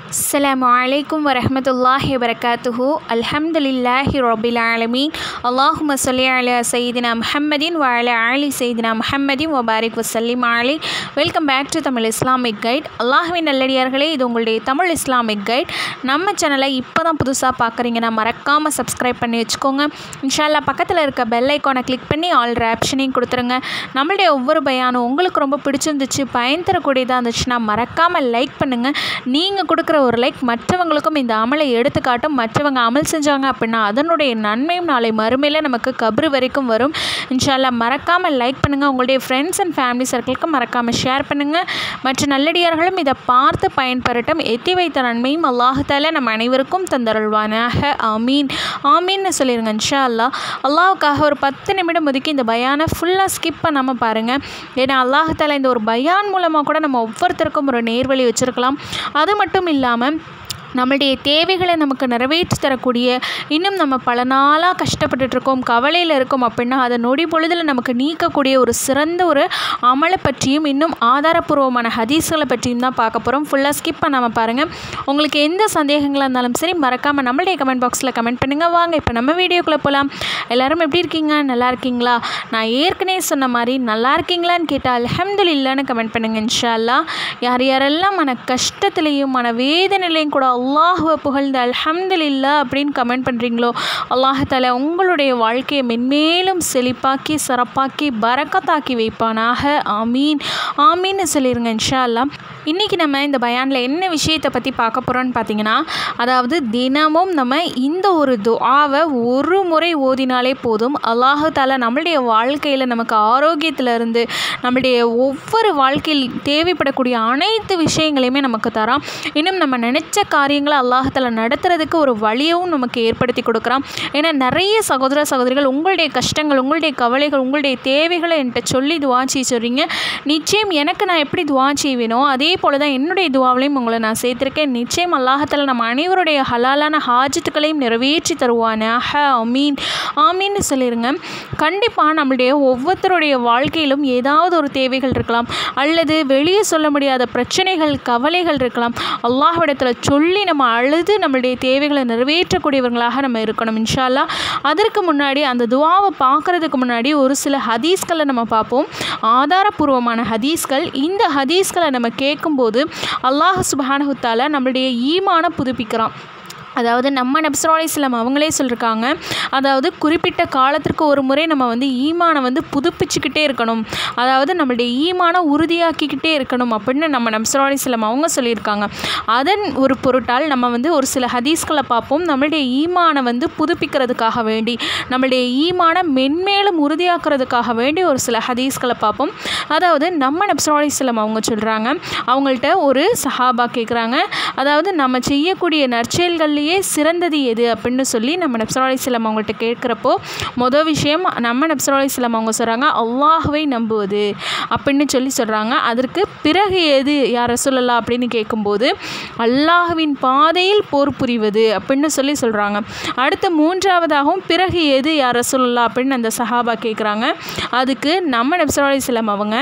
السلام عليكم ورحمة الله وبركاته الحمد لله رب العالمين اللهم صل على سيدنا محمد وعلى آل سيدنا محمد وبارك وسلم عليه welcome back to Tamil Islamic guide அல்லாஹ்வின் நல்லடியார்களே இது உங்களுடைய தமிழ் இஸ்லாமிக் கைட் நம்ம சேனலை இப்போ தான் புதுசாக பார்க்குறீங்கன்னா மறக்காமல் சப்ஸ்கிரைப் பண்ணி வச்சுக்கோங்க இன்ஷால்லா பக்கத்தில் இருக்க பெல் ஐக்கானை கிளிக் பண்ணி ஆல் ஆப்ஷனையும் கொடுத்துருங்க நம்மளுடைய ஒவ்வொரு பயானும் உங்களுக்கு ரொம்ப பிடிச்சிருந்துச்சு பயன் தரக்கூடியதாக இருந்துச்சுன்னா மறக்காமல் லைக் பண்ணுங்கள் நீங்கள் கொடுக்குற ஒரு லைக் மற்றவங்களுக்கும் இந்த அமலை எடுத்துக்காட்டும் மற்றவங்க அமல் செஞ்சாங்க அப்படின்னா அதனுடைய நன்மையும் நாளை மறுமையில் நமக்கு கபரு வரைக்கும் வரும் இன்ஷால்லா மறக்காமல் லைக் பண்ணுங்கள் உங்களுடைய ஃப்ரெண்ட்ஸ் அண்ட் ஃபேமிலி சர்க்கிளுக்கு மறக்காமல் ஷேர் பண்ணுங்கள் மற்ற நல்லடியார்களும் இதை பார்த்து பயன்பெறட்டும் எத்தி வைத்த நன்மையும் அல்லாஹால நம்ம அனைவருக்கும் தந்தருள்வானாக ஆமீன் ஆமீன்னு சொல்லிடுங்க இன்ஷா அல்லா அல்லாவுக்காக ஒரு பத்து நிமிடம் ஒதுக்கி இந்த பயானை ஃபுல்லாக ஸ்கிப் பண்ணாமல் பாருங்கள் ஏன்னா அல்லாஹால இந்த ஒரு பயான் மூலமாக கூட நம்ம ஒவ்வொருத்தருக்கும் ஒரு நேர்வழி வச்சுருக்கலாம் அது மட்டும் இல்லாமல் நம்மளுடைய தேவைகளை நமக்கு நிறைவேற்றி தரக்கூடிய இன்னும் நம்ம பல நாளாக கஷ்டப்பட்டுட்ருக்கோம் கவலையில் இருக்கோம் அப்படின்னா அதை நொடி பொழுதில் நமக்கு நீக்கக்கூடிய ஒரு சிறந்த ஒரு அமலை பற்றியும் இன்னும் ஆதாரப்பூர்வமான ஹதீஸ்களை பற்றியும் தான் பார்க்க போகிறோம் ஃபுல்லாக ஸ்கிப் பண்ணாமல் பாருங்கள் உங்களுக்கு எந்த சந்தேகங்களாக இருந்தாலும் சரி மறக்காமல் நம்மளுடைய கமெண்ட் பாக்ஸில் கமெண்ட் பண்ணுங்கள் வாங்க இப்போ நம்ம வீடியோக்குள்ளே போகலாம் எல்லோரும் எப்படி இருக்கீங்க நல்லா இருக்கீங்களா நான் ஏற்கனவே சொன்ன மாதிரி நல்லா இருக்கீங்களான்னு கேட்டால் அலமதுல்லான்னு கமெண்ட் பண்ணுங்கள் இன்ஷா அல்லா யார் யாரெல்லாம் மன கஷ்டத்துலேயும் மன வேதனையிலையும் கூட அல்லாஹுவை புகழ்ந்து அல்ஹம்துலில்லா அப்படின்னு கமெண்ட் பண்ணுறீங்களோ அல்லாஹால உங்களுடைய வாழ்க்கையை மென்மேலும் செழிப்பாக்கி சிறப்பாக்கி பறக்கத்தாக்கி வைப்பானாக ஆமீன் ஆமீன்னு சொல்லிடுங்க இன்ஷா அல்லா இன்றைக்கி நம்ம இந்த பயானில் என்ன விஷயத்தை பற்றி பார்க்க போகிறோன்னு பார்த்தீங்கன்னா அதாவது தினமும் நம்ம இந்த ஒரு துஆவை ஒரு முறை ஓதினாலே போதும் அல்லாஹால நம்மளுடைய வாழ்க்கையில் நமக்கு ஆரோக்கியத்திலிருந்து நம்மளுடைய ஒவ்வொரு வாழ்க்கையில் தேவைப்படக்கூடிய அனைத்து விஷயங்களையுமே நமக்கு தரான் இன்னும் நம்ம நினச்ச காரியங்களை அல்லாஹத்தில் நடத்துறதுக்கு ஒரு வழியவும் நமக்கு ஏற்படுத்தி கொடுக்குறான் ஏன்னா நிறைய சகோதர சகோதரிகள் உங்களுடைய கஷ்டங்கள் உங்களுடைய கவலைகள் உங்களுடைய தேவைகளை என்கிட்ட சொல்லி துவா செய்ய சொல்கிறீங்க நிச்சயம் எனக்கு நான் எப்படி துவா செய்வேனோ அதே போல் தான் என்னுடைய துவாவிலையும் உங்களை நான் சேர்த்துருக்கேன் நிச்சயம் அல்லாஹத்தில் நம்ம அனைவருடைய ஹலாலான ஹாஜத்துக்களையும் நிறைவேற்றி தருவானாக அமீன் ஆமீன்னு சொல்லிடுங்க கண்டிப்பாக நம்மளுடைய ஒவ்வொருத்தருடைய வாழ்க்கையிலும் ஏதாவது ஒரு தேவைகள் இருக்கலாம் அல்லது வெளியே சொல்ல முடியாத பிரச்சனைகள் கவலைகள் இருக்கலாம் அல்லாஹ்விடத்தில் சொல்லி நம்ம அழுது நம்மளுடைய தேவைகளை நிறைவேற்றக்கூடியவர்களாக நம்ம இருக்கணும் இன்ஷால்லா அதற்கு முன்னாடி அந்த துவாவை பார்க்குறதுக்கு முன்னாடி ஒரு சில ஹதீஸ்களை நம்ம பார்ப்போம் ஆதாரபூர்வமான ஹதீஸ்கள் இந்த ஹதீஸ்களை நம்ம கேட்கும்போது அல்லாஹ் சுபானஹுத்தால நம்மளுடைய ஈமான புதுப்பிக்கிறான் அதாவது நம்ம நப்சரா இஸ்லாம் அவங்களே சொல்லியிருக்காங்க அதாவது குறிப்பிட்ட காலத்திற்கு ஒரு முறை நம்ம வந்து ஈமானை வந்து புதுப்பிச்சுக்கிட்டே இருக்கணும் அதாவது நம்மளுடைய ஈமானை உறுதியாக்கிக்கிட்டே இருக்கணும் அப்படின்னு நம்ம நப்சரா இஸ்லாம் அவங்க சொல்லியிருக்காங்க அதன் ஒரு பொருட்டால் நம்ம வந்து ஒரு சில ஹதீஸ்களை பார்ப்போம் நம்மளுடைய ஈமானை வந்து புதுப்பிக்கிறதுக்காக வேண்டி நம்மளுடைய ஈமானை மென்மேலும் உறுதியாக்குறதுக்காக வேண்டி ஒரு சில ஹதீஸ்களை பார்ப்போம் அதாவது நம்ம நப்சரா இஸ்லாம் அவங்க சொல்கிறாங்க அவங்கள்ட்ட ஒரு சஹாபா கேட்குறாங்க அதாவது நம்ம செய்யக்கூடிய நற்செயல்கள்லேயே நபியே சிறந்தது எது அப்படின்னு சொல்லி நம்ம நப்சரா இஸ்லாம் அவங்கள்ட்ட கேட்குறப்போ மொதல் விஷயம் நம்ம நப்சரா இஸ்லாம் அவங்க சொல்கிறாங்க அல்லாஹுவை நம்புவது அப்படின்னு சொல்லி சொல்கிறாங்க அதற்கு பிறகு எது யார் சொல்லலாம் அப்படின்னு கேட்கும்போது அல்லாஹுவின் பாதையில் போர் புரிவது அப்படின்னு சொல்லி சொல்கிறாங்க அடுத்து மூன்றாவதாகவும் பிறகு எது யார் சொல்லலாம் அப்படின்னு அந்த சஹாபா கேட்குறாங்க அதுக்கு நம்ம நப்சரா இஸ்லாம் அவங்க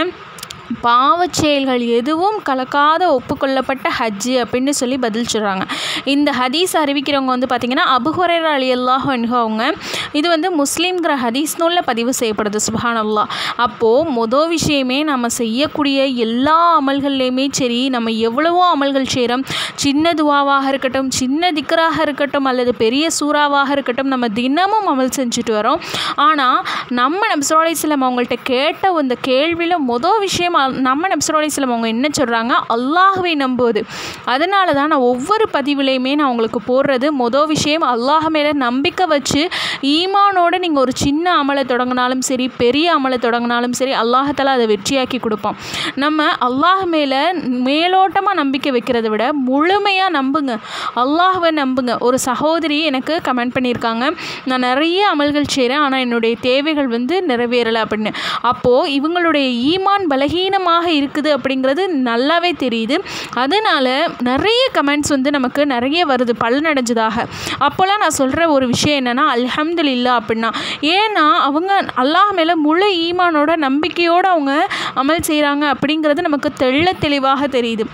பாவச் செயல்கள் எதுவும் கலக்காத ஒப்புக்கொள்ளப்பட்ட ஹஜ்ஜு அப்படின்னு சொல்லி பதில் சொல்கிறாங்க இந்த ஹதீஸ் அறிவிக்கிறவங்க வந்து பார்த்திங்கன்னா அபுஹரர் அலி அல்லாஹ் அவங்க இது வந்து முஸ்லீம்கிற ஹதீஸ் நூலில் பதிவு செய்யப்படுது சுபஹான் அல்லா அப்போது மொதல் விஷயமே நம்ம செய்யக்கூடிய எல்லா அமல்கள்லேயுமே சரி நம்ம எவ்வளவோ அமல்கள் செய்கிறோம் சின்ன துவாவாக இருக்கட்டும் சின்ன திக்கராக இருக்கட்டும் அல்லது பெரிய சூறாவாக இருக்கட்டும் நம்ம தினமும் அமல் செஞ்சுட்டு வரோம் ஆனால் நம்ம நம்சரோட இஸ்லாம் அவங்கள்ட்ட கேட்ட அந்த கேள்வியில் மொதல் விஷயம் நம்ம நப்சரோட இஸ்லாம் அவங்க என்ன சொல்கிறாங்க அல்லாஹுவை நம்புவது அதனால தான் நான் ஒவ்வொரு பதிவுலையுமே நான் உங்களுக்கு போடுறது மொதல் விஷயம் அல்லாஹ் மேலே நம்பிக்கை வச்சு ஈமானோடு நீங்கள் ஒரு சின்ன அமலை தொடங்கினாலும் சரி பெரிய அமலை தொடங்கினாலும் சரி அல்லாஹத்தால் அதை வெற்றியாக்கி கொடுப்போம் நம்ம அல்லாஹ் மேலே மேலோட்டமாக நம்பிக்கை வைக்கிறத விட முழுமையாக நம்புங்க அல்லாஹுவை நம்புங்க ஒரு சகோதரி எனக்கு கமெண்ட் பண்ணியிருக்காங்க நான் நிறைய அமல்கள் செய்கிறேன் ஆனால் என்னுடைய தேவைகள் வந்து நிறைவேறலை அப்படின்னு அப்போது இவங்களுடைய ஈமான் பலகீன பலவீனமாக இருக்குது அப்படிங்கிறது நல்லாவே தெரியுது அதனால் நிறைய கமெண்ட்ஸ் வந்து நமக்கு நிறைய வருது பலனடைஞ்சதாக அப்போல்லாம் நான் சொல்கிற ஒரு விஷயம் என்னென்னா அல்ஹம்துலில்லா அப்படின்னா ஏன்னா அவங்க அல்லாஹ் மேலே முழு ஈமானோட நம்பிக்கையோடு அவங்க அமல் செய்கிறாங்க அப்படிங்கிறது நமக்கு தெள்ள தெளிவாக தெரியுது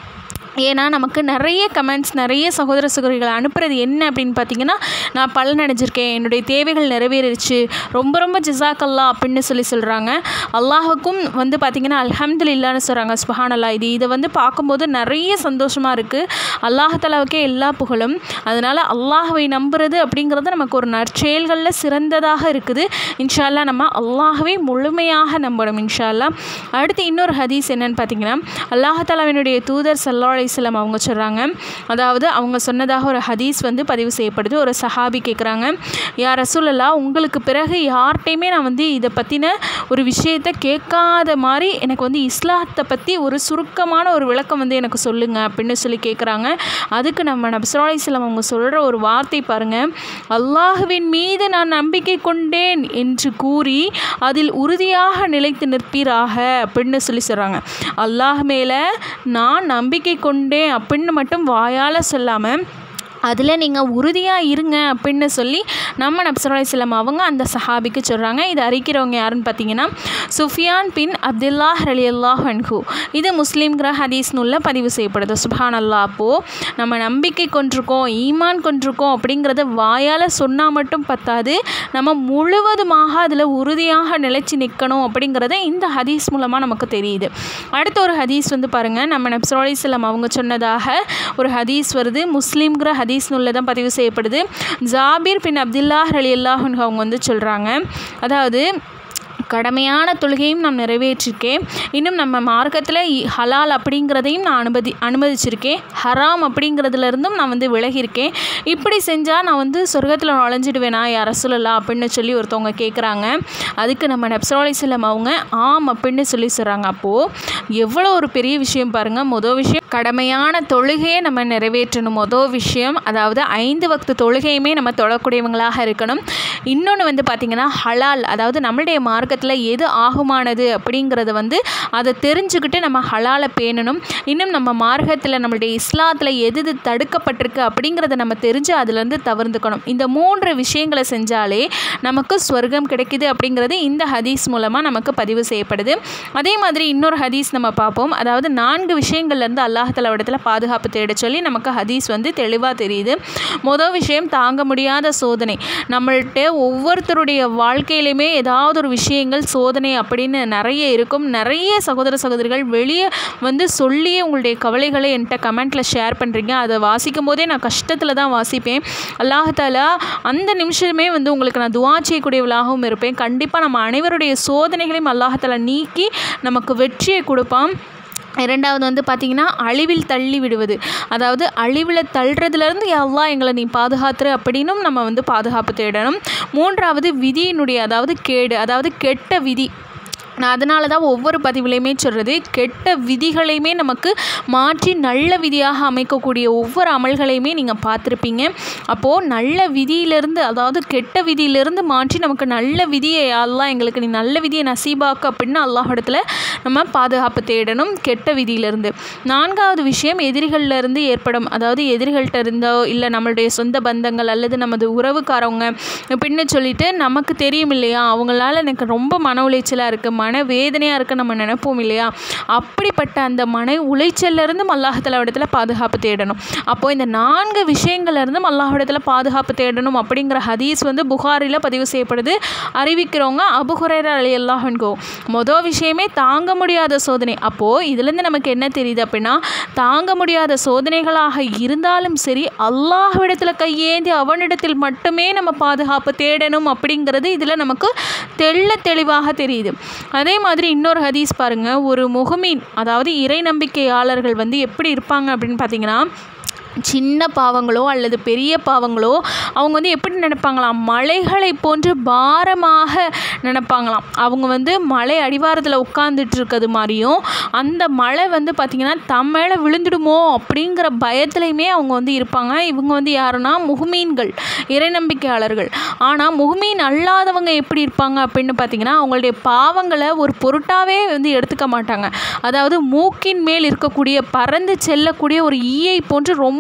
ஏன்னா நமக்கு நிறைய கமெண்ட்ஸ் நிறைய சகோதர சகோதரிகள் அனுப்புறது என்ன அப்படின்னு பார்த்தீங்கன்னா நான் பலன் அடைஞ்சிருக்கேன் என்னுடைய தேவைகள் நிறைவேறிடுச்சு ரொம்ப ரொம்ப ஜிசாக்கல்லா அப்படின்னு சொல்லி சொல்கிறாங்க அல்லாஹுக்கும் வந்து பார்த்திங்கன்னா அல்ஹம்துலில்லான்னு சொல்கிறாங்க சுபஹான் அல்லா இது இதை வந்து பார்க்கும்போது நிறைய சந்தோஷமாக இருக்குது அல்லாஹாலாவுக்கே எல்லா புகழும் அதனால் அல்லாஹுவை நம்புறது அப்படிங்கிறது நமக்கு ஒரு நற்செயல்களில் சிறந்ததாக இருக்குது இன்ஷா அல்லாஹ் நம்ம அல்லாஹுவை முழுமையாக நம்பணும் இன்ஷா அல்லாஹ் அடுத்து இன்னொரு ஹதீஸ் என்னன்னு பார்த்தீங்கன்னா அல்லாஹாலாவினுடைய தூதர் சல்லா அலிஸ்லாம் அவங்க சொல்கிறாங்க அதாவது அவங்க சொன்னதாக ஒரு ஹதீஸ் வந்து பதிவு செய்யப்படுது ஒரு சஹாபி கேட்குறாங்க யார் ரசூலல்லா உங்களுக்கு பிறகு யார்கிட்டையுமே நான் வந்து இதை பற்றின ஒரு விஷயத்தை கேட்காத மாதிரி எனக்கு வந்து இஸ்லாத்தை பற்றி ஒரு சுருக்கமான ஒரு விளக்கம் வந்து எனக்கு சொல்லுங்கள் அப்படின்னு சொல்லி கேட்குறாங்க அதுக்கு நம்ம நபிசுல்லா அலிஸ்லாம் அவங்க சொல்கிற ஒரு வார்த்தை பாருங்கள் அல்லாஹுவின் மீது நான் நம்பிக்கை கொண்டேன் என்று கூறி அதில் உறுதியாக நிலைத்து நிற்பீராக அப்படின்னு சொல்லி சொல்கிறாங்க அல்லாஹ் மேலே நான் நம்பிக்கை கொண்டேன் அப்படின்னு மட்டும் வாயால் சொல்லாமல் அதில் நீங்கள் உறுதியாக இருங்க அப்படின்னு சொல்லி நம்ம நப்சராய்ஸ்லாம் அவங்க அந்த சஹாபிக்கு சொல்கிறாங்க இது அறிக்கிறவங்க யாருன்னு பார்த்தீங்கன்னா சுஃபியான் பின் அப்துல்லா அலி அல்லாஹ் அன்ஹு இது முஸ்லீம்கிற ஹதீஸ் நூலில் பதிவு செய்யப்படுது சுஹான் அல்லா அப்போது நம்ம நம்பிக்கை கொண்டிருக்கோம் ஈமான் கொண்டிருக்கோம் அப்படிங்கிறத வாயால் சொன்னால் மட்டும் பத்தாது நம்ம முழுவதுமாக அதில் உறுதியாக நிலைச்சி நிற்கணும் அப்படிங்கிறத இந்த ஹதீஸ் மூலமாக நமக்கு தெரியுது அடுத்த ஒரு ஹதீஸ் வந்து பாருங்கள் நம்ம நப்சராய்ஸ்லாம் அவங்க சொன்னதாக ஒரு ஹதீஸ் வருது முஸ்லீம்கிற ஹதீஸ் ஹதீஸ் நூலில் தான் பதிவு செய்யப்படுது ஜாபீர் பின் அப்துல்லா அலி அல்லாஹன் அவங்க வந்து சொல்கிறாங்க அதாவது கடமையான தொழுகையும் நான் நிறைவேற்றிருக்கேன் இன்னும் நம்ம மார்க்கத்தில் ஹலால் அப்படிங்கிறதையும் நான் அனுமதி அனுமதிச்சிருக்கேன் ஹராம் அப்படிங்கிறதுலேருந்தும் நான் வந்து விலகியிருக்கேன் இப்படி செஞ்சால் நான் வந்து சொர்க்கத்தில் நுழைஞ்சிடுவேனா யார் சொல்லலாம் அப்படின்னு சொல்லி ஒருத்தவங்க கேட்குறாங்க அதுக்கு நம்ம நப்சரோலிசலம் அவங்க ஆம் அப்படின்னு சொல்லி சொல்கிறாங்க அப்போது எவ்வளோ ஒரு பெரிய விஷயம் பாருங்கள் மொதல் விஷயம் கடமையான தொழுகையை நம்ம நிறைவேற்றணும் மொதல் விஷயம் அதாவது ஐந்து வக்து தொழுகையுமே நம்ம தொழக்கூடியவங்களாக இருக்கணும் இன்னொன்று வந்து பார்த்திங்கன்னா ஹலால் அதாவது நம்மளுடைய மார்க்கத்தில் எது ஆகுமானது அப்படிங்கிறத வந்து அதை தெரிஞ்சுக்கிட்டு நம்ம ஹலாலை பேணணும் இன்னும் நம்ம மார்க்கத்தில் நம்மளுடைய இஸ்லாத்தில் எது எது தடுக்கப்பட்டிருக்கு அப்படிங்கிறத நம்ம தெரிஞ்சு அதுலேருந்து தவிர்த்துக்கணும் இந்த மூன்று விஷயங்களை செஞ்சாலே நமக்கு ஸ்வர்க்கம் கிடைக்குது அப்படிங்கிறது இந்த ஹதீஸ் மூலமாக நமக்கு பதிவு செய்யப்படுது அதே மாதிரி இன்னொரு ஹதீஸ் நம்ம பார்ப்போம் அதாவது நான்கு விஷயங்கள்லேருந்து அல்லாஹலா இடத்துல பாதுகாப்பு தேட சொல்லி நமக்கு ஹதீஸ் வந்து தெளிவாக தெரியுது மொதல் விஷயம் தாங்க முடியாத சோதனை நம்மள்கிட்ட ஒவ்வொருத்தருடைய வாழ்க்கையிலுமே ஏதாவது ஒரு விஷயங்கள் சோதனை அப்படின்னு நிறைய இருக்கும் நிறைய சகோதர சகோதரிகள் வெளியே வந்து சொல்லியே உங்களுடைய கவலைகளை என்கிட்ட கமெண்ட்டில் ஷேர் பண்ணுறீங்க அதை வாசிக்கும் போதே நான் கஷ்டத்தில் தான் வாசிப்பேன் அல்லாஹாலா அந்த நிமிஷமே வந்து உங்களுக்கு நான் துவா செய்யக்கூடியவளாகவும் இருப்பேன் கண்டிப்பாக நம்ம அனைவருடைய சோதனைகளையும் அல்லாஹாலா நீக்கி நமக்கு வெற்றியை கொடுப்பான் இரண்டாவது வந்து பார்த்திங்கன்னா அழிவில் தள்ளி விடுவது அதாவது அழிவில் தள்ளுறதுலேருந்து எவ்வளோ எங்களை நீ பாதுகாத்துரு அப்படின்னும் நம்ம வந்து பாதுகாப்பு தேடணும் மூன்றாவது விதியினுடைய அதாவது கேடு அதாவது கெட்ட விதி நான் அதனால தான் ஒவ்வொரு பதிவுலையுமே சொல்கிறது கெட்ட விதிகளையுமே நமக்கு மாற்றி நல்ல விதியாக அமைக்கக்கூடிய ஒவ்வொரு அமல்களையுமே நீங்கள் பார்த்துருப்பீங்க அப்போது நல்ல விதியிலேருந்து அதாவது கெட்ட விதியிலேருந்து மாற்றி நமக்கு நல்ல விதியை எல்லாம் எங்களுக்கு நீ நல்ல விதியை நசீபாக்கு அப்படின்னு அல்லாஹிடத்தில் நம்ம பாதுகாப்பு தேடணும் கெட்ட விதியிலேருந்து நான்காவது விஷயம் எதிரிகள்லேருந்து ஏற்படும் அதாவது எதிரிகள்கிட்ட இருந்தோ இல்லை நம்மளுடைய சொந்த பந்தங்கள் அல்லது நமது உறவுக்காரவங்க அப்படின்னு சொல்லிட்டு நமக்கு தெரியும் இல்லையா அவங்களால எனக்கு ரொம்ப மன உளைச்சலாக இருக்குது மன வேதனையாக இருக்க நம்ம நினைப்போம் இல்லையா அப்படிப்பட்ட அந்த மன உளைச்சல்லேருந்தும் அல்லாஹலவிடத்தில் பாதுகாப்பு தேடணும் அப்போது இந்த நான்கு விஷயங்கள்லேருந்தும் அல்லாஹிடத்தில் பாதுகாப்பு தேடணும் அப்படிங்கிற ஹதீஸ் வந்து புகாரில் பதிவு செய்யப்படுது அறிவிக்கிறவங்க அபுஹுரேர அலி அல்லாஹன்கோ மொதல் விஷயமே தாங்க முடியாத சோதனை அப்போது இதுலேருந்து நமக்கு என்ன தெரியுது அப்படின்னா தாங்க முடியாத சோதனைகளாக இருந்தாலும் சரி அல்லாஹ்விடத்தில் கையேந்தி அவனிடத்தில் மட்டுமே நம்ம பாதுகாப்பு தேடணும் அப்படிங்கிறது இதில் நமக்கு தெள்ள தெளிவாக தெரியுது அதே மாதிரி இன்னொரு ஹதீஸ் பாருங்கள் ஒரு முகமீன் அதாவது இறை நம்பிக்கையாளர்கள் வந்து எப்படி இருப்பாங்க அப்படின்னு பார்த்தீங்கன்னா சின்ன பாவங்களோ அல்லது பெரிய பாவங்களோ அவங்க வந்து எப்படி நினைப்பாங்களாம் மலைகளை போன்று பாரமாக நினைப்பாங்களாம் அவங்க வந்து மலை அடிவாரத்தில் உட்காந்துட்டு இருக்கிறது மாதிரியும் அந்த மலை வந்து பார்த்திங்கன்னா தம் மேலே விழுந்துடுமோ அப்படிங்கிற பயத்துலையுமே அவங்க வந்து இருப்பாங்க இவங்க வந்து யாருன்னா முகமீன்கள் இறை நம்பிக்கையாளர்கள் ஆனால் முகமீன் அல்லாதவங்க எப்படி இருப்பாங்க அப்படின்னு பார்த்தீங்கன்னா அவங்களுடைய பாவங்களை ஒரு பொருட்டாவே வந்து எடுத்துக்க மாட்டாங்க அதாவது மூக்கின் மேல் இருக்கக்கூடிய பறந்து செல்லக்கூடிய ஒரு ஈயை போன்று ரொம்ப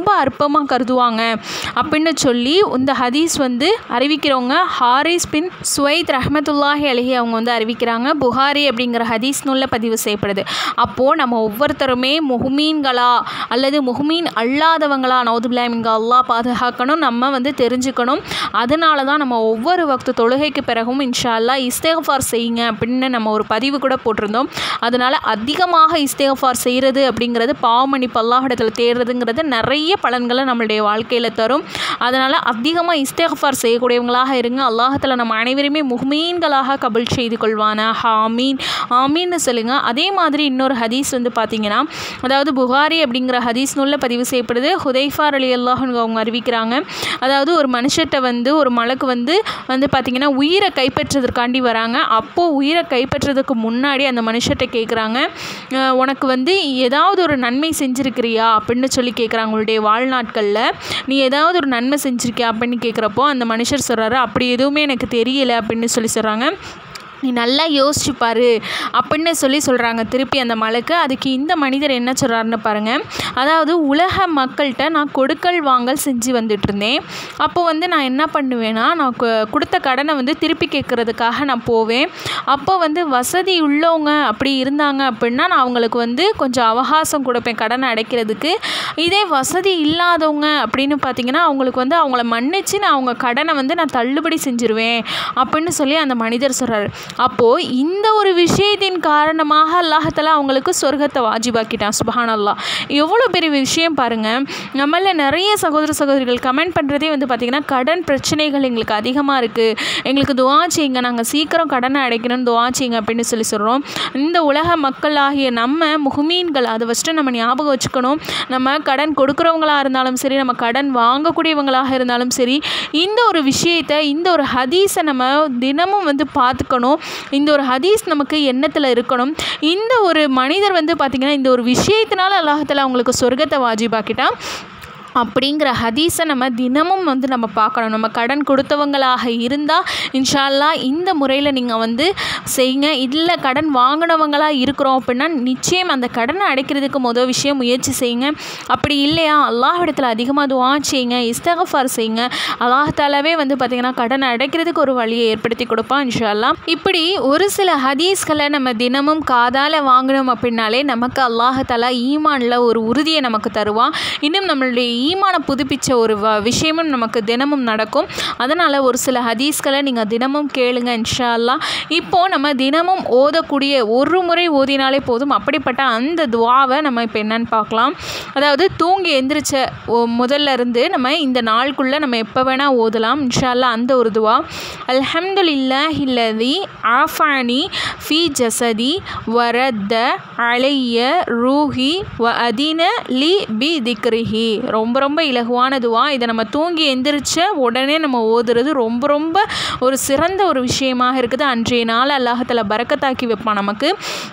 ரொம்ப அற்பமாக கருதுவாங்க அப்படின்னு சொல்லி இந்த ஹதீஸ் வந்து அறிவிக்கிறவங்க ஹாரிஸ் பின் சுவைத் ரஹமத்துல்லாஹி அலஹி அவங்க வந்து அறிவிக்கிறாங்க புகாரி அப்படிங்கிற ஹதீஸ் நூலில் பதிவு செய்யப்படுது அப்போது நம்ம ஒவ்வொருத்தருமே முஹ்மீன்களா அல்லது முஹ்மீன் அல்லாதவங்களா நவுதுபில்லாமிங்க அல்லாஹ் பாதுகாக்கணும் நம்ம வந்து தெரிஞ்சுக்கணும் அதனால தான் நம்ம ஒவ்வொரு வக்து தொழுகைக்கு பிறகும் இன்ஷா அல்லாஹ் இஸ்தேஃபார் செய்யுங்க அப்படின்னு நம்ம ஒரு பதிவு கூட போட்டிருந்தோம் அதனால் அதிகமாக இஸ்தேஃபார் செய்கிறது அப்படிங்கிறது பாவமன்னிப்பு அல்லாஹிடத்தில் தேடுறதுங்கிறது நிறைய பலன்களை நம்மளுடைய வாழ்க்கையில் தரும் அதனால் அதிகமாக இஸ்தேஃபார் செய்யக்கூடியவங்களாக இருங்க அல்லாஹத்தில் நம்ம அனைவருமே முஹ்மீன்களாக கபுல் செய்து கொள்வானா ஆமீன் ஆமீன்னு சொல்லுங்க அதே மாதிரி இன்னொரு ஹதீஸ் வந்து பார்த்தீங்கன்னா அதாவது புகாரி அப்படிங்கிற ஹதீஸ் நூலில் பதிவு செய்யப்படுது ஹுதைஃபார் அலி அல்லாஹ்னு அவங்க அறிவிக்கிறாங்க அதாவது ஒரு மனுஷர்கிட்ட வந்து ஒரு மலக்கு வந்து வந்து பார்த்திங்கன்னா உயிரை கைப்பற்றுறதுக்காண்டி வராங்க அப்போது உயிரை கைப்பற்றுறதுக்கு முன்னாடி அந்த மனுஷர்கிட்ட கேட்குறாங்க "அஹ், உனக்கு வந்து ஏதாவது ஒரு நன்மை செஞ்சுருக்கிறியா அப்படின்னு சொல்லி கேட்குறாங்க உங்களுடைய வாழ்நாட்களில் நீ ஏதாவது ஒரு நன்மை செஞ்சுருக்கியா அப்படின்னு கேட்குறப்போ அந்த மனுஷர் சொல்கிறாரு அப்படி எதுவுமே எனக்கு தெரியல அப்படின்னு சொல்லி சொல்கிறாங்க நீ நல்லா யோசிச்சு பாரு அப்படின்னு சொல்லி சொல்கிறாங்க திருப்பி அந்த மலைக்கு அதுக்கு இந்த மனிதர் என்ன சொல்கிறாருன்னு பாருங்கள் அதாவது உலக மக்கள்கிட்ட நான் கொடுக்கல் வாங்கல் செஞ்சு வந்துட்டு இருந்தேன் அப்போ வந்து நான் என்ன பண்ணுவேன்னா நான் கு- கொடுத்த கடனை வந்து திருப்பி கேட்குறதுக்காக நான் போவேன் அப்போ வந்து வசதி உள்ளவங்க அப்படி இருந்தாங்க அப்படின்னா நான் அவங்களுக்கு வந்து கொஞ்சம் அவகாசம் கொடுப்பேன் கடனை அடைக்கிறதுக்கு இதே வசதி இல்லாதவங்க அப்படின்னு பார்த்தீங்கன்னா அவங்களுக்கு வந்து அவங்கள மன்னிச்சு நான் அவங்க கடனை வந்து நான் தள்ளுபடி செஞ்சிருவேன் அப்படின்னு சொல்லி அந்த மனிதர் சொல்கிறாரு அப்போது இந்த ஒரு விஷயத்தின் காரணமாக அல்லாஹத்தாலா அவங்களுக்கு சொர்க்கத்தை வாஜிபாக்கிட்டான் சுபஹான் அல்லாஹ் எவ்வளோ பெரிய விஷயம் பாருங்கள் நம்மள நிறைய சகோதர சகோதரிகள் கமெண்ட் பண்ணுறதே வந்து பார்த்திங்கன்னா கடன் பிரச்சனைகள் எங்களுக்கு அதிகமாக இருக்குது எங்களுக்கு துவா செய்யுங்க நாங்கள் சீக்கிரம் கடனை அடைக்கணும்னு துவா செய்யுங்க அப்படின்னு சொல்லி சொல்கிறோம் இந்த உலக மக்களாகிய நம்ம முஹ்மீன்கள் அதை ஃபஸ்ட்டு நம்ம ஞாபகம் வச்சுக்கணும் நம்ம கடன் கொடுக்குறவங்களா இருந்தாலும் சரி நம்ம கடன் வாங்கக்கூடியவங்களாக இருந்தாலும் சரி இந்த ஒரு விஷயத்தை இந்த ஒரு ஹதீஸை நம்ம தினமும் வந்து பார்த்துக்கணும் இந்த ஒரு ஹதீஸ் நமக்கு எண்ணத்தில் இருக்கணும் இந்த ஒரு மனிதர் வந்து பார்த்திங்கன்னா இந்த ஒரு விஷயத்தினால அல்லாஹத்தில் அவங்களுக்கு சொர்க்கத்தை வாஜிபாக்கிட்டான் அப்படிங்கிற ஹதீஸை நம்ம தினமும் வந்து நம்ம பார்க்கணும் நம்ம கடன் கொடுத்தவங்களாக இருந்தால் இன்ஷா அல்லாஹ் இந்த முறையில் நீங்கள் வந்து செய்யுங்க இல்லை கடன் வாங்கினவங்களாக இருக்கிறோம் அப்படின்னா நிச்சயம் அந்த கடனை அடைக்கிறதுக்கு மொதல் விஷயம் முயற்சி செய்யுங்க அப்படி இல்லையா அல்லாஹ்விடத்தில் அதிகமாக துவா செய்யுங்க இஸ்தகஃபார் செய்யுங்க அல்லாஹாலாவே வந்து பார்த்திங்கன்னா கடனை அடைக்கிறதுக்கு ஒரு வழியை ஏற்படுத்தி கொடுப்பான் இன்ஷா அல்லாஹ் இப்படி ஒரு சில ஹதீஸ்களை நம்ம தினமும் காதால் வாங்கினோம் அப்படின்னாலே நமக்கு அல்லாஹாலா ஈமானில் ஒரு உறுதியை நமக்கு தருவான் இன்னும் நம்மளுடைய ஈமானை புதுப்பிச்ச ஒரு வ விஷயமும் நமக்கு தினமும் நடக்கும் அதனால் ஒரு சில ஹதீஸ்களை நீங்கள் தினமும் கேளுங்க இன்ஷா அல்லாஹ் இப்போது நம்ம தினமும் ஓதக்கூடிய ஒரு முறை ஓதினாலே போதும் அப்படிப்பட்ட அந்த துவாவை நம்ம இப்போ என்னன்னு பார்க்கலாம் அதாவது தூங்கி எந்திரிச்ச ஒ- முதல்ல இருந்து நம்ம இந்த நாளுக்குள்ளே நம்ம எப்போ வேணால் ஓதலாம் இன்ஷா அல்லாஹ் அந்த ஒரு துவா அல்ஹம்துலில்லாஹி இல்லதி ஆஃபானி ஃபி ஜசதி வரத்த அலைய ரூஹி வ அதின லி பி திக்ரிஹி ரொம்ப ரொம்ப இலகுவான துவா இதை நம்ம தூங்கி எந்திரிச்ச உடனே நம்ம ஓதுறது ரொம்ப ரொம்ப ஒரு சிறந்த ஒரு விஷயமாக இருக்குது அன்றைய நாள் அல்லாஹத்தில் பரக்கத்தாக்கி வைப்பான் நமக்கு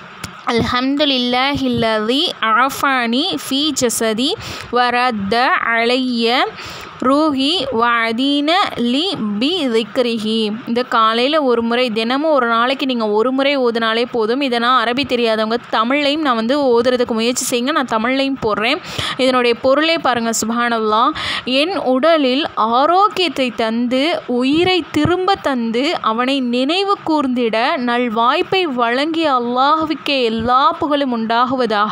அல்ஹம்துலில்லாஹி இல்லதி ஆஃபானி ஃபி ஜசதி வரத்த அலைய ரூஹி வதீன லி பி திக்ரிஹி இந்த காலையில் ஒரு முறை தினமும் ஒரு நாளைக்கு நீங்கள் ஒரு முறை ஓதுனாலே போதும் இதை நான் அரபி தெரியாதவங்க தமிழ்லையும் நான் வந்து ஓதுறதுக்கு முயற்சி செய்யுங்க நான் தமிழ்லையும் போடுறேன் இதனுடைய பொருளே பாருங்கள் சுபானல்லா என் உடலில் ஆரோக்கியத்தை தந்து உயிரை திரும்ப தந்து அவனை நினைவு கூர்ந்திட நல் வாய்ப்பை வழங்கிய அல்லாஹுக்கே எல்லா புகழும் உண்டாகுவதாக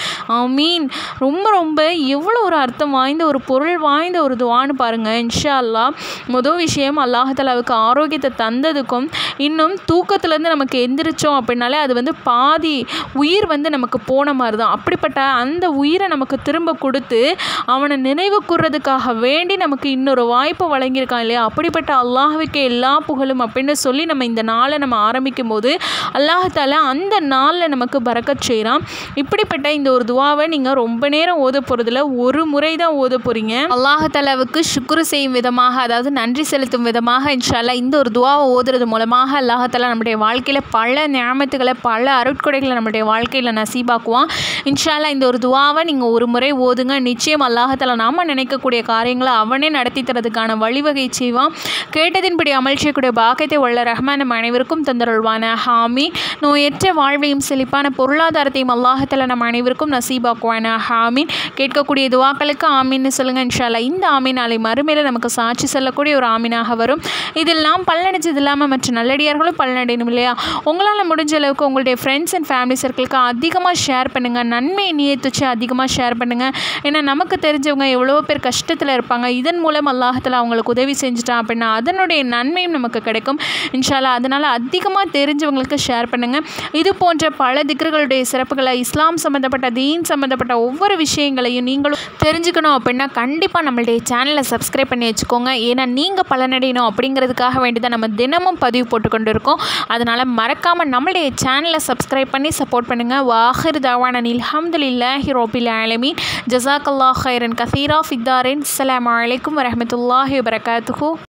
ஆமீன் ரொம்ப ரொம்ப எவ்வளோ ஒரு அர்த்தம் வாய்ந்த ஒரு பொருள் வாய்ந்த ஒரு துவான்னு பாருங்கள் இன்ஷா அல்லாஹ் முதல் விஷயம் அல்லாஹாலாவுக்கு ஆரோக்கியத்தை தந்ததுக்கும் இன்னும் தூக்கத்துலேருந்து நமக்கு எந்திரிச்சோம் அப்படின்னாலே அது வந்து பாதி உயிர் வந்து நமக்கு போன மாதிரி தான் அப்படிப்பட்ட அந்த உயிரை நமக்கு திரும்ப கொடுத்து அவனை நினைவு கூர்றதுக்காக வேண்டி நமக்கு இன்னொரு வாய்ப்பு வழங்கியிருக்கான் இல்லையா அப்படிப்பட்ட அல்லாஹ்வுக்கே எல்லா புகழும் அப்படின்னு சொல்லி நம்ம இந்த நாளை நம்ம ஆரம்பிக்கும் போது அல்லாஹால அந்த நாளில் நமக்கு பறக்கச் செய்கிறான் இப்படிப்பட்ட இந்த ஒரு துவாவை நீங்கள் ரொம்ப நேரம் ஓத போகிறதுல ஒரு முறை தான் ஓத போகிறீங்க அல்லாஹாலாவை அளவுக்கு சுக்குரு செய்யும் விதமாக அதாவது நன்றி செலுத்தும் விதமாக இன்ஷால்லா இந்த ஒரு துவாவை ஓதுறது மூலமாக அல்லாஹாலா நம்முடைய வாழ்க்கையில் பல ஞாபகத்துகளை பல அருட்கொடைகளை நம்முடைய வாழ்க்கையில் நசீபாக்குவான் இன்ஷால்லா இந்த ஒரு துவாவை நீங்கள் ஒரு முறை ஓதுங்க நிச்சயம் அல்லாஹாலா நாம் நினைக்கக்கூடிய காரியங்களை அவனே நடத்தி தரதுக்கான வழிவகை செய்வான் கேட்டதின்படி அமல் செய்யக்கூடிய பாக்கியத்தை உள்ள ரஹ்மான் நம் அனைவருக்கும் தந்தருள்வான ஹாமி நோயற்ற வாழ்வையும் செழிப்பான பொருளாதாரத்தையும் அல்லாஹாலா நம் அனைவருக்கும் நசீபாக்குவான ஹாமீன் கேட்கக்கூடிய துவாக்களுக்கு ஆமீன்னு சொல்லுங்கள் இன்ஷால்லா இந்த ஆமீன் நாளை மறுமையில் நமக்கு சாட்சி சொல்லக்கூடிய ஒரு ஆமீனாக வரும் இதில் நாம் பலனடைஞ்சது இல்லாமல் மற்ற நல்லடியார்களும் பலனடையணும் இல்லையா உங்களால் முடிஞ்ச அளவுக்கு உங்களுடைய ஃப்ரெண்ட்ஸ் அண்ட் ஃபேமிலி சர்க்கிளுக்கு அதிகமாக ஷேர் பண்ணுங்கள் நன்மையை நியத்துச்சு அதிகமாக ஷேர் பண்ணுங்கள் ஏன்னா நமக்கு தெரிஞ்சவங்க எவ்வளோ பேர் கஷ்டத்தில் இருப்பாங்க இதன் மூலம் அல்லாஹத்தில் அவங்களுக்கு உதவி செஞ்சுட்டான் அப்படின்னா அதனுடைய நன்மையும் நமக்கு கிடைக்கும் இன்ஷால்லா அதனால் அதிகமாக தெரிஞ்சவங்களுக்கு ஷேர் பண்ணுங்கள் இது போன்ற பல திக்ருகளுடைய சிறப்புகளை இஸ்லாம் சம்மந்தப்பட்ட தீன் சம்மந்தப்பட்ட ஒவ்வொரு விஷயங்களையும் நீங்களும் தெரிஞ்சுக்கணும் அப்படின்னா கண்டிப்பாக நம்மளுடைய சேனலை சப்ஸ்கிரைப் பண்ணி வச்சுக்கோங்க ஏன்னா நீங்கள் பலனடையணும் அப்படிங்கிறதுக்காக வேண்டி தான் நம்ம தினமும் பதிவு போட்டுக்கொண்டு இருக்கோம் அதனால் மறக்காமல் நம்மளுடைய சேனலை சப்ஸ்கிரைப் பண்ணி சப்போர்ட் பண்ணுங்கள் வாஹிர் தவான அல்ஹம்துலில்லாஹி ரோபில் ஆலமீன் ஜசாக் அல்லாஹ் ஹைரன் கசீரா ஃபித்தாரின் அஸ்ஸலாமு அலைக்கும் வரஹ்மத்துல்லாஹி வபரகாத்துஹு